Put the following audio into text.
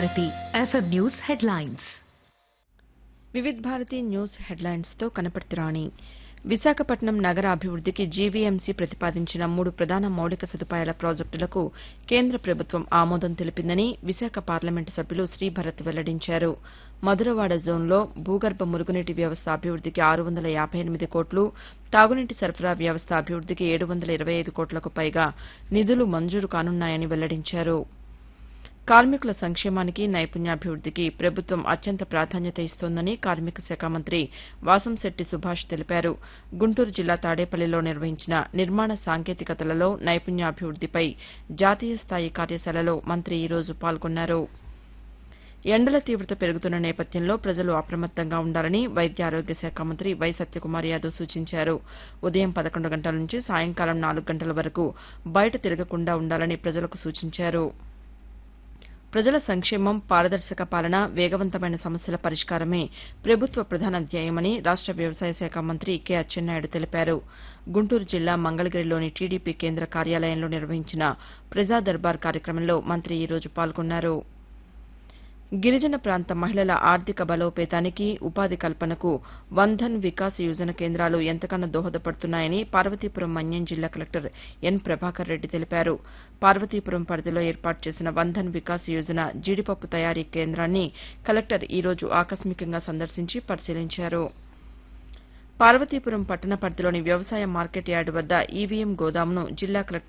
Bharati FM news headlines Vividh Bharati news హెడ్లైన్స్తో కనపర్తి రాణి విశాఖపట్నం నగర అభివృద్దికి జీవీఎంసీ ప్రతిపాదించిన మూడు ప్రధాన మౌలిక సదుపాయాల ప్రాజెక్టులకు కేంద్ర ప్రభుత్వం ఆమోదం తెలిపిందని విశాఖ పార్లమెంటు సభ్యులు శ్రీభరత్ వెల్లడించారు మధురవాడ జోన్లో భూగర్భ మురుగునీటి వ్యవస్థ అభివృద్దికి ఆరు వందల యాబై ఎనిమిది కోట్లు తాగునీటి సరఫరా వ్యవస్థ అభివృద్దికి ఏడు వందల ఇరవై ఐదు కోట్లకు పైగా నిధులు మంజూరు కానున్నాయని వెల్లడించారు కార్మికుల సంక్షేమానికి నైపుణ్యాభివృద్దికి ప్రభుత్వం అత్యంత ప్రాధాన్యత ఇస్తోందని కార్మిక శాఖ మంత్రి వాసంశెట్టి సుభాష్ తెలిపారు గుంటూరు జిల్లా తాడేపల్లిలో నిర్వహించిన నిర్మాణ సాంకేతికతలలో నైపుణ్యాభివృద్దిపై జాతీయ స్థాయి కార్యశాలలో మంత్రి ఈ రోజు పాల్గొన్నారు ఎండల తీవ్రత పెరుగుతున్న నేపథ్యంలో ప్రజలు అప్రమత్తంగా ఉండాలని వైద్య ఆరోగ్య శాఖ మంత్రి వై సత్యకుమార్ యాదవ్ సూచించారు ఉదయం పదకొండు గంటల నుంచి సాయంకాలం నాలుగు గంటల వరకు బయట తిరగకుండా ఉండాలని ప్రజలకు సూచించారు ప్రజల సంక్షేమం పారదర్శక పాలన వేగవంతమైన సమస్యల పరిష్కారమే ప్రభుత్వ ప్రధాన ధ్యేయమని రాష్ట వ్యవసాయ శాఖ మంత్రి కె అచ్చెన్నాయుడు తెలిపారు గుంటూరు జిల్లా మంగళగిరిలోని టీడీపీ కేంద్ర కార్యాలయంలో నిర్వహించిన ప్రజా దర్బార్ కార్యక్రమంలో మంత్రి ఈ రోజు పాల్గొన్నారు గిరిజన ప్రాంత మహిళల ఆర్థిక బలోపేతానికి ఉపాధి కల్పనకు వంధన్ వికాస్ యోజన కేంద్రాలు ఎంతగానో దోహదపడుతున్నాయని పార్వతీపురం మన్యం జిల్లా కలెక్టర్ ఎన్ ప్రభాకర్ రెడ్డి తెలిపారు పార్వతీపురం పరిధిలో ఏర్పాటు చేసిన వంధన్ వికాస్ యోజన జీడిపప్పు తయారీ కేంద్రాన్ని కలెక్టర్ ఈ రోజు ఆకస్మికంగా సందర్శించి పరిశీలించారు పార్వతీపురం పట్టణ పరిధిలోని వ్యవసాయ మార్కెట్ యార్డు వద్ద ఈవీఎం గోదామును జిల్లా కలెక్టర్